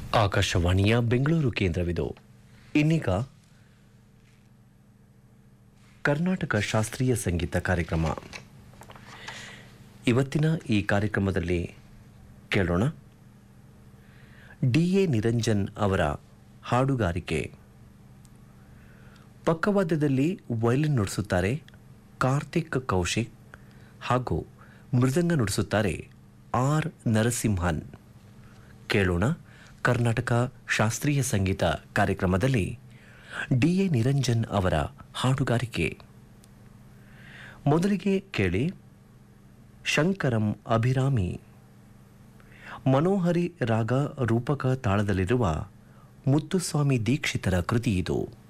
ಆಕಾಶವಾಣಿಯ ಬೆಂಗಳೂರು ಕೇಂದ್ರವಿದು ಇನ್ನೀಗ ಕರ್ನಾಟಕ ಶಾಸ್ತ್ರೀಯ ಸಂಗೀತ ಕಾರ್ಯಕ್ರಮ ಇವತ್ತಿನ ಈ ಕಾರ್ಯಕ್ರಮದಲ್ಲಿ ಕೇಳೋಣ ಡಿ ಎ ನಿರಂಜನ್ ಅವರ ಹಾಡುಗಾರಿಕೆ ಪಕ್ಕವಾದ್ಯದಲ್ಲಿ ವಯಲಿನ್ ನುಡಿಸುತ್ತಾರೆ ಕಾರ್ತಿಕ್ ಕೌಶಿಕ್ ಹಾಗೂ ಮೃದಂಗ ನುಡಿಸುತ್ತಾರೆ ಆರ್ ನರಸಿಂಹನ್ ಕೇಳೋಣ ಕರ್ನಾಟಕ ಶಾಸ್ತ್ರೀಯ ಸಂಗೀತ ಕಾರ್ಯಕ್ರಮದಲ್ಲಿ ಡಿ ಎ ನಿರಂಜನ್ ಅವರ ಹಾಡುಗಾರಿಕೆ ಮೊದಲಿಗೆ ಕೇಳಿ ಶಂಕರಂ ಅಭಿರಾಮಿ ಮನೋಹರಿ ರಾಗ ರೂಪಕ ತಾಳದಲ್ಲಿರುವ ಮುತ್ತುಸ್ವಾಮಿ ದೀಕ್ಷಿತರ ಕೃತಿ ಇದು